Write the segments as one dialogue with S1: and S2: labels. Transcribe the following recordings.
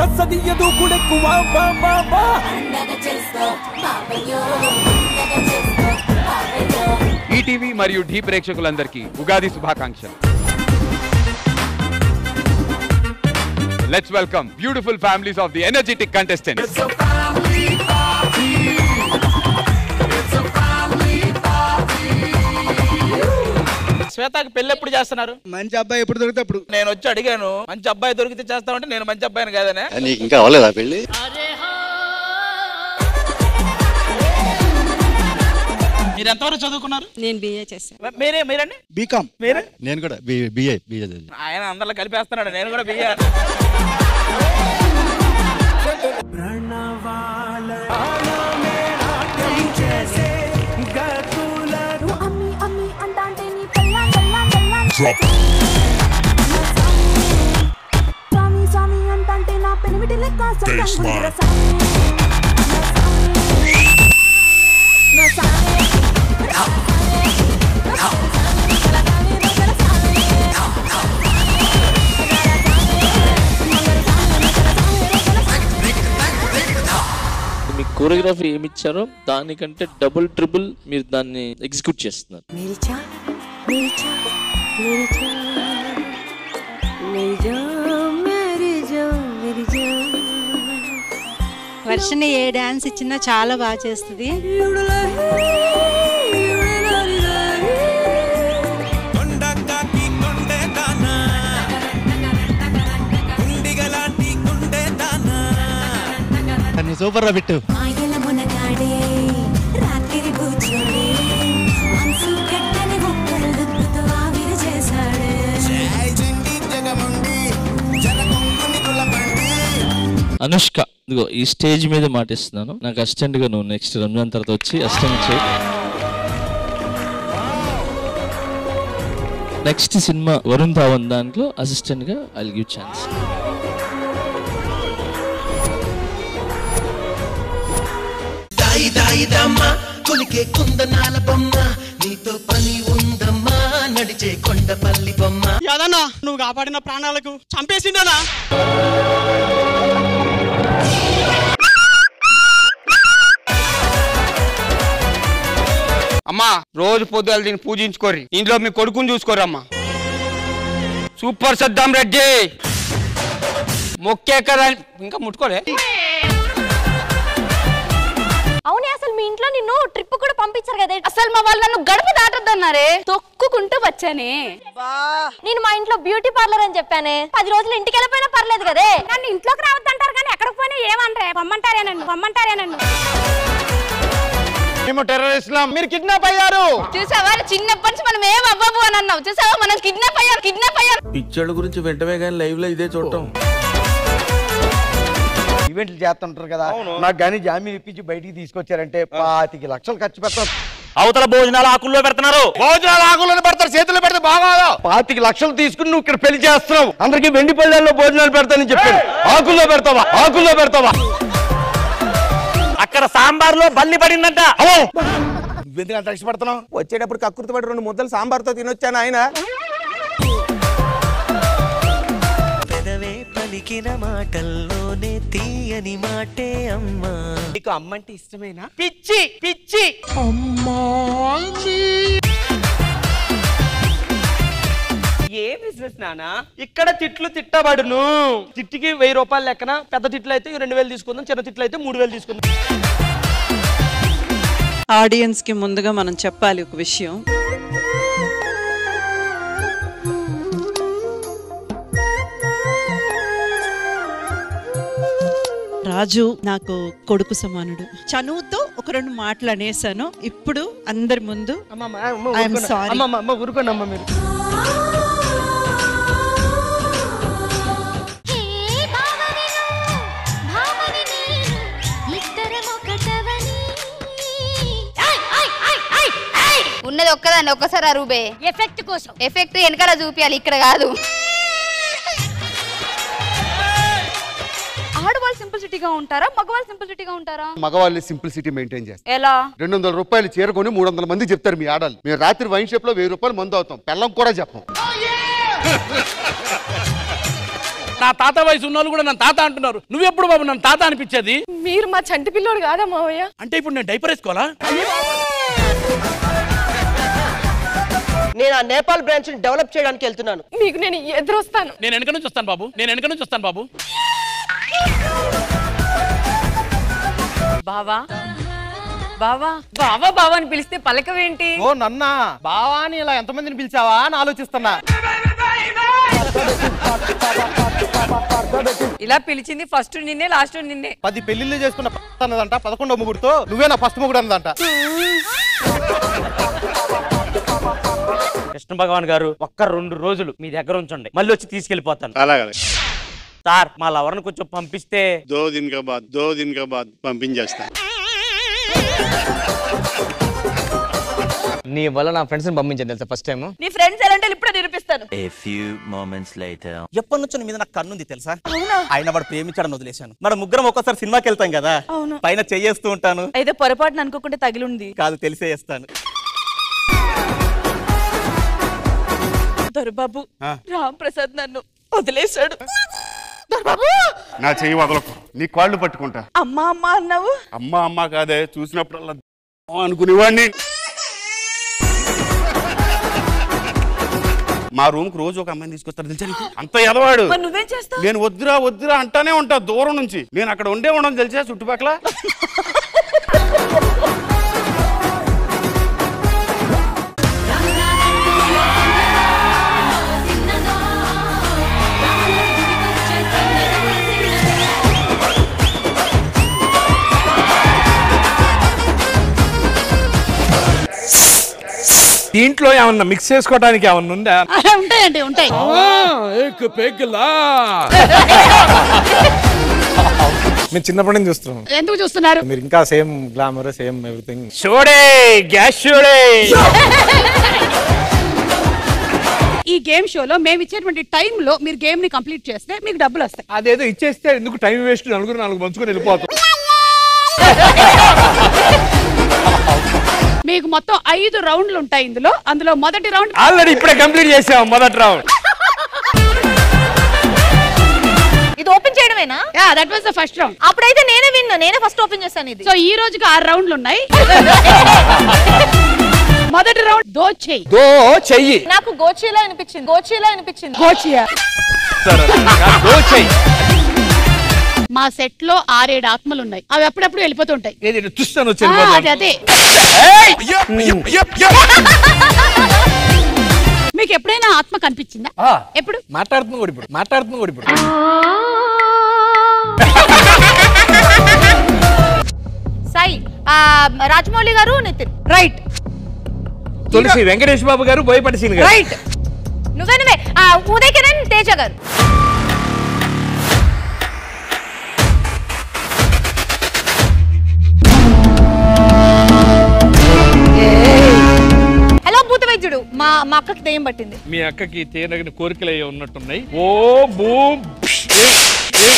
S1: సదియదు కుడెక్కువ వా వా వా
S2: ఈటీవీ మరియు ఢీ ప్రేక్షకులందరికీ ఉగాది శుభాకాంక్షలు let's welcome beautiful families of the energetic contestants
S3: శ్వేతకి పెళ్లి ఎప్పుడు చేస్తున్నారు
S4: మంచి అబ్బాయి ఎప్పుడు దొరికితే అప్పుడు
S3: నేను వచ్చి అడిగాను మంచి అబ్బాయి దొరికితే చేస్తామంటే నేను మంచి అబ్బాయిని కాదనే
S5: నీకు ఇంకా అవ్వలేదా పెళ్ళి
S3: మీరు ఎంతవరకు చదువుకున్నారు
S6: నేను బిఏ చేశాను
S3: మీరే మీరండి
S4: బీకామ్
S3: మీరే
S5: నేను కూడా బిఏ బిఏ
S3: ఆయన అందరిలో కలిపేస్తున్నాడు నేను కూడా బియ్య
S7: అమ్మి అమ్మి అంటాంటే నీ పెళ్ళాం పెళ్ళాం పెళ్ళాం స్వామి స్వామి అంటాంటే నా పెనిమిటి లెక్క సొంతం గుండెల స్వామి. నా స్వామి. నా స్వామి. నా స్వామి. నా స్వామి. రోజుల స్వామి.
S8: మీకు కోరియోగ్రఫీ ఏమి ఇచ్చారో దానికంటే డబుల్ ట్రిపుల్ మీరు దాన్ని ఎగ్జిక్యూట్ చేస్తున్నారు
S6: मेरी जान मेरी जान मेरी जान मेरी जान मेरी जान मेरी जान వర్షని ఏ డాన్స్ ఇచ్చినా చాలా బాగా చేస్తుంది
S5: నువ్వు సూపర్ రా బిట్టు
S7: మాయల మునగాడే రాత్రి కూర్చోడే మనసు గట్టని ఒక్కరు దుక్కుతో ఆవిరి చేశాడే
S8: అనుష్క ఇదిగో ఈ స్టేజ్ మీద మాటిస్తున్నాను నాకు అసిస్టెంట్ గా నువ్వు నెక్స్ట్ రంజాన్ తర్వాత వచ్చి అసిస్టెంట్ చేయి నెక్స్ట్ సినిమా వరుణ్ ధావన్ దాంట్లో అసిస్టెంట్ గా ఐ గివ్ ఛాన్స్
S9: దాయి దాయిదమ్మా కొలికే కుందనాల బొమ్మ నీతో పని ఉందమ్మా నడిచే కొండపల్లి బొమ్మ
S4: యాదన్నా నువ్వు కాపాడిన ప్రాణాలకు చంపేసిండనా
S2: అమ్మా రోజు పొద్దులు దీన్ని పూజించుకోరి ఇంట్లో మీ కొడుకుని చూసుకోరమ్మా సూపర్ సద్దాం రెడ్డి మొక్కే కదా ఇంకా ముట్టుకోలే
S7: అవునే అసలు మీ ఇంట్లో నిన్ను ట్రిప్ కూడా పంపించారు కదా అసలు మా వాళ్ళు నన్ను గడప దాటొద్దన్నారే తొక్కుకుంటూ వచ్చానే నేను మా ఇంట్లో బ్యూటీ పార్లర్ అని చెప్పానే పది రోజులు ఇంటికి వెళ్ళిపోయినా పర్లేదు కదే నన్ను ఇంట్లోకి రావద్దంటారు కానీ ఎక్కడికి పోయినా ఏమంటారే పొమ్మంటారే నన్ను పొమ్మంటారే నన్ను
S2: మేము టెర్రరిస్టులం మీరు కిడ్నాప్ అయ్యారు
S7: చూసావా చిన్నప్పటి నుంచి మనం ఏం అవ్వబు అని అన్నావు చూసావా మనం కిడ్నాప్ అయ్యారు కిడ్నాప్ అయ్యారు
S3: పిక్చర్ల గురించి వెంటనే కానీ లైవ్ లో ఇదే చూడటం
S4: ఈవెంట్లు చేస్తుంటారు కదా నాకు కానీ జామీన్ ఇప్పించి బయటికి తీసుకొచ్చారంటే పాతికి లక్షలు ఖర్చు పెడతాం
S3: అవతల భోజనాలు ఆకుల్లో పెడుతున్నారు
S2: భోజనాలు ఆకులను పెడతారు చేతులు పెడితే బాగా
S4: పాతికి లక్షలు తీసుకుని నువ్వు ఇక్కడ పెళ్లి చేస్తున్నావు అందరికి వెండి పళ్ళల్లో భోజనాలు పెడతానని చెప్పాను ఆకుల్లో పెడతావా ఆకుల్లో పెడతావా
S3: అక్కడ సాంబార్ లో బల్లి పడిందంట
S4: నువ్వెందుకు అంత ఇష్టపడుతున్నావు
S3: వచ్చేటప్పుడు కక్కుర్తి పడి రెండు ముద్దలు సాంబార్తో తినొచ్చాను ఆయన
S9: పెదవే పలికిన మాటల్లోనే తీయని మాటే అమ్మా
S3: నీకు అమ్మంటే ఇష్టమేనా పిచ్చి పిచ్చి ఏ బిజినెస్ నానా ఇక్కడ తిట్లు తిట్టబడును తిట్టికి వెయ్యి రూపాయలు లెక్కన పెద్ద తిట్లు అయితే రెండు వేలు తీసుకుందాం చిన్న తిట్లు అయితే మూడు వేలు తీసుకుందాం
S6: ఆడియన్స్ కి ముందుగా మనం చెప్పాలి ఒక విషయం రాజు నాకు కొడుకు సమానుడు చనువుతో ఒక రెండు మాటలు అనేసాను ఇప్పుడు అందరి ముందు I am sorry.
S3: అమ్మమ్మ ఊరుకోండి అమ్మ మీరు
S7: ఉన్నది ఒక్కదాన్ని ఒక్కసారి అరుబే ఎఫెక్ట్ కోసం ఎఫెక్ట్ వెనకాల చూపించాలి ఇక్కడ కాదు ఆడవాళ్ళు సింప్లిసిటీగా ఉంటారా మగవాళ్ళు సింప్లిసిటీగా ఉంటారా
S5: మగవాళ్ళు సింప్లిసిటీ మెయింటైన్ చేస్తారు
S7: ఎలా
S5: రెండు వందల రూపాయలు చేరుకొని మూడు వందల మంది చెప్తారు మీ ఆడాలి మేము రాత్రి వైన్ షాప్ లో వెయ్యి రూపాయలు మందు అవుతాం పెళ్ళం కూడా చెప్పం
S10: నా తాత వయసు ఉన్న వాళ్ళు కూడా నన్ను తాత అంటున్నారు నువ్వెప్పుడు బాబు నన్ను తాత అనిపించేది
S11: మీరు మా చంటి పిల్లోడు కాదా మావయ్య
S10: అంటే ఇప్పుడు నేను డైపర్ వేసుకోవాలా
S3: నేను ఆ నేపాల్ బ్రాంచ్ ని డెవలప్ చేయడానికి వెళ్తున్నాను
S11: మీకు నేను ఎదురొస్తాను
S10: నేను వెనక నుంచి వస్తాను బాబు నేను వెనక నుంచి వస్తాను బాబు
S12: బావా బావా బావా బావా అని పిలిస్తే పలకవేంటి
S3: ఓ నన్నా బావా అని ఇలా ఎంతమందిని పిలిచావా అని ఆలోచిస్తున్నా
S12: ఇలా పిలిచింది ఫస్ట్ నిన్నే లాస్ట్ నిన్నే
S3: పది పెళ్లిళ్ళు చేసుకున్న ప- అన్నదంట పదకొండో ముగ్గురుతో నువ్వే నా ఫస్ట్ ముగ్గురు అన్నదంట కృష్ణ భగవాన్ గారు ఒక్క రెండు రోజులు మీ దగ్గర ఉంచండి మళ్ళీ వచ్చి తీసుకెళ్లిపోతాను
S13: అలాగే
S3: సార్ మా లవర్ని కొంచెం పంపిస్తే
S13: దో దిన్ కా బాద్ దో దిన్ కా బాద్ పంపించేస్తా
S3: నీ వల్ల నా ఫ్రెండ్స్ ని పంపించాను తెలుసా ఫస్ట్ టైం
S12: నీ ఫ్రెండ్స్ ఎలాంటి ఇప్పుడే నిరూపిస్తాను
S9: A few moments later.
S14: ఎప్పటి నుంచో నీ మీద నాకు కన్నుంది తెలుసా ఆయన వాడు ప్రేమించడం వదిలేశాను మన ముగ్గురం ఒక్కోసారి సినిమాకి వెళ్తాం కదా
S12: అవును.
S14: పైన చెయ్యేస్తూ ఉంటాను
S12: అయితే పొరపాటున అనుకోకుండా తగిలుంది
S14: కాదు తెలిసే చేస్తాను
S12: దొరబాబు రామ్ ప్రసాద్ నన్ను వదిలేశాడు
S13: నా చెయ్యి వదలకు నీ కాళ్ళు పట్టుకుంటా
S12: అమ్మా అమ్మా అన్నావు
S13: అమ్మ అమ్మ కాదే చూసినప్పుడల్లా అనుకునేవాడిని మా రూమ్ కు రోజు ఒక అమ్మాయిని తీసుకొస్తారు తెలుసా నీకు? అంత ఎదవాడు
S12: మరి నువ్వేం చేస్తావు
S13: నేను వద్దురా వద్దురా అంటానే ఉంటా దూరం నుంచి నేను అక్కడ ఉండే ఉండడం తెలిసా చుట్టుపక్కల
S10: దీంట్లో ఏమన్నా మిక్స్ చేసుకోవడానికి ఏమన్నా ఉందా
S12: ఉంటాయండి ఉంటాయి
S15: మేము చిన్నప్పటి నుంచి చూస్తున్నాం
S12: ఎందుకు చూస్తున్నారు
S15: మీరు ఇంకా సేమ్ గ్లామర్ సేమ్ ఎవ్రీథింగ్
S10: చూడే గ్యాస్ చూడే
S11: ఈ గేమ్ షోలో మేము ఇచ్చేటువంటి టైంలో మీరు గేమ్ ని కంప్లీట్ చేస్తే మీకు డబ్బులు వస్తాయి
S10: అదేదో ఇచ్చేస్తే ఎందుకు టైం వేస్ట్ నలుగురు నాలుగు పంచుకొని వెళ్ళిపోతాం
S11: మీకు మొత్తం ఐదు రౌండ్లు ఉంటాయి ఇందులో అందులో మొదటి రౌండ్
S10: ఆల్రెడీ ఇప్పుడే కంప్లీట్ చేసాం మొదటి రౌండ్
S7: ఇది ఓపెన్ చేయడమేనా
S11: yeah that was the first round
S7: అప్పుడైతే నేనే విన్నా నేనే ఫస్ట్ ఓపెన్ చేశాను ఇది
S11: సో ఈ రోజుకి ఆరు రౌండ్లు ఉన్నాయి మొదటి రౌండ్ దో చెయ్యి
S10: దో చెయ్యి
S7: నాకు గోచీలా అనిపించింది గోచీలా అనిపించింది
S11: గోచియా
S10: దో చెయ్యి
S11: మా సెట్ లో ఆరేడు ఆత్మలు ఉన్నాయి అవి అప్పుడప్పుడు వెళ్ళిపోతుంటాయి
S10: ఏది తుస్తాను
S11: ఆ, అదే అదే మీకు ఎప్పుడైనా ఆత్మ కనిపించిందా ఎప్పుడు
S10: మాట్లాడుతుంది కూడా ఇప్పుడు మాట్లాడుతుంది కూడా ఇప్పుడు
S7: సాయి ఆ, రాజమౌళి గారు నితిన్
S11: రైట్
S10: తులసి వెంకటేష్ బాబు గారు బోయపటి సీన్ గారు
S11: రైట్
S7: నువ్వే నువ్వే ఆ, ఉదయ్ కిరణ్ తేజ గారు హలో భూత వైద్యుడు మా మా అక్కకి దెయ్యం పట్టింది
S10: మీ అక్కకి తేనగిన కోరికలు అయ్యి ఉన్నట్టున్నాయి ఓ బూమ్ ప్ష్, ఏ, ఏ,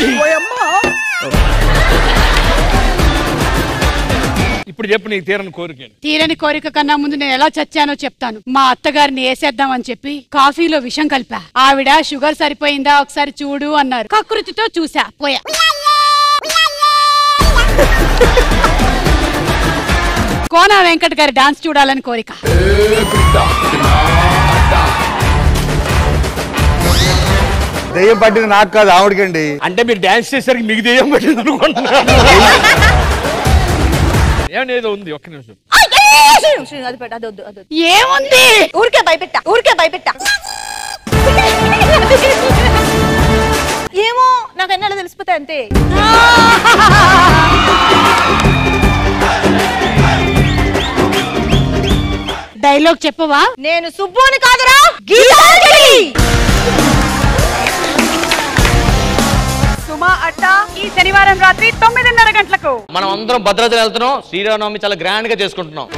S10: ఇప్పుడు చెప్పు నీకు తీరని కోరిక ఏంటి?
S11: తీరని కోరిక కన్నా ముందు నేను ఎలా చచ్చానో చెప్తాను మా అత్తగారిని వేసేద్దామని చెప్పి కాఫీలో విషం కలిపా ఆవిడ షుగర్ సరిపోయిందా ఒకసారి చూడు అన్నారు కకృతితో చూసా పోయా కోన వెంకట్ గారి డాన్స్ చూడాలని కోరిక
S5: దెయ్యం పట్టింది నాకు కాదు ఆవిడకండి
S10: అంటే మీరు డాన్స్ చేసరికి మీకు దెయ్యం పట్టింది అనుకుంటున్నారు ఏమన్నా ఏదో ఉంది ఒక్క నిమిషం
S7: శ్రీ- శ్రీ, అది పెట్ట అది వద్దు అది వద్దు.
S11: ఏముంది
S7: ఊరికే భయపెట్టా ఊరికే భయపెట్టా ఏమో నాకు అన్నీ అలా తెలిసిపోతాయి అంతే
S11: డైలాగ్ చెప్పవా
S7: నేను సుబ్బుని కాదురా గీతాంజలి
S11: సుమా అడ్డా ఈ శనివారం రాత్రి తొమ్మిదిన్నర గంటలకు
S3: మనం అందరం భద్రాచలం వెళ్తున్నాం శ్రీరామనవమి చాలా గ్రాండ్ గా చేసుకుంటున్నాం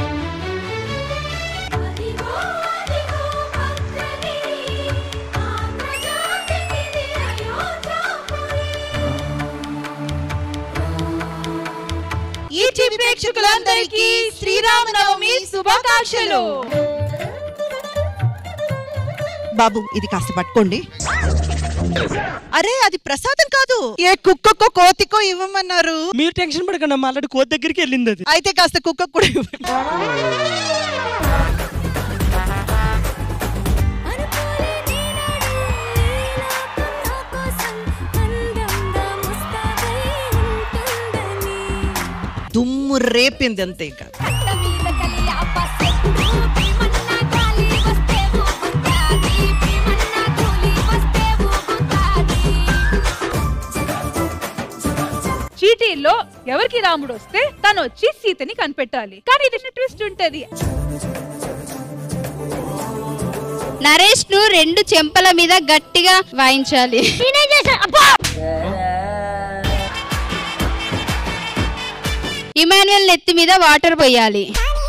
S6: ఈ టీవీ ప్రేక్షకులందరికీ శ్రీరామనవమి శుభాకాంక్షలు బాబు ఇది కాస్త పట్టుకోండి అరే అది ప్రసాదం కాదు ఏ కుక్కకో కోతికో ఇవ్వమన్నారు
S3: మీరు టెన్షన్ పడకండి అమ్మా ఆల్రెడీ కోతి దగ్గరికి వెళ్ళింది అది
S6: అయితే కాస్త కుక్క కూడా ఇవ్వండి దుమ్ము రేపింది అంతే ఇంకా
S16: చీటీల్లో ఎవరికి రాముడు వస్తే తను వచ్చి సీతని కనిపెట్టాలి కానీ ఇది ట్విస్ట్ ఉంటది
S17: నరేష్ ను రెండు చెంపల మీద గట్టిగా వాయించాలి ఇమాన్యుయల్ నెత్తి మీద వాటర్ పోయాలి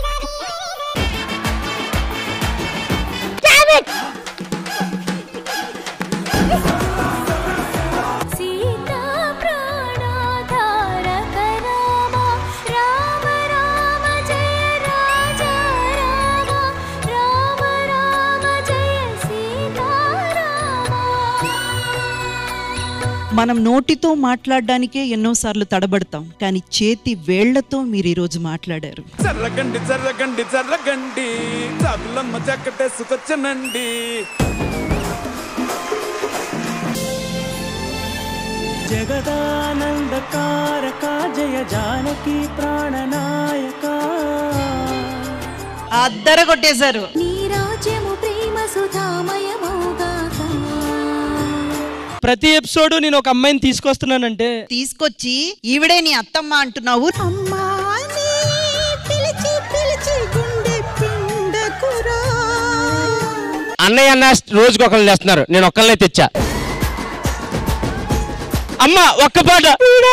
S6: మనం నోటితో మాట్లాడడానికే ఎన్నోసార్లు తడబడతాం కానీ చేతి వేళ్లతో మీరు ఈరోజు మాట్లాడారు
S1: చర్రగండి చర్రగండి చర్రగండి చాకులమ్మ చక్కటేసుకొచ్చనండి
S18: జగదానందకారక జయ జానకి ప్రాణనాయక
S6: అద్దర కొట్టేశారు
S3: ప్రతి ఎపిసోడ్ నేను ఒక అమ్మాయిని తీసుకొస్తున్నానంటే
S6: తీసుకొచ్చి ఈవిడే నీ అత్తమ్మ అంటున్నావు
S2: అన్నయ్య అన్న రోజుకి ఒకళ్ళు చేస్తున్నారు నేను ఒక్కళ్ళనే తెచ్చా అమ్మ ఒక్క పాట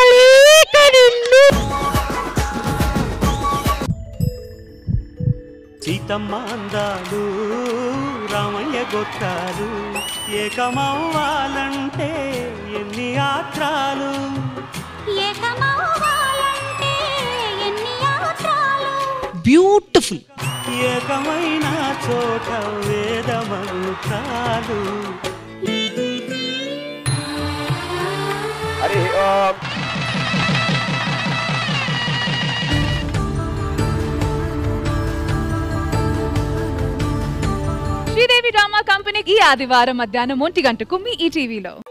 S18: సీతమ్మ అందాలు రామయ్య గొత్తాలు ఏకమవ్వాలంటే ఎన్ని ఆత్రాలు
S6: బ్యూటిఫుల్
S18: ఏకమైన చోట వేద మంత్రాలు
S4: అరే
S16: శ్రీదేవి డ్రామా కంపెనీ ఈ ఆదివారం మధ్యాహ్నం ఒంటి గంటకు మీ ఈ టీవీలో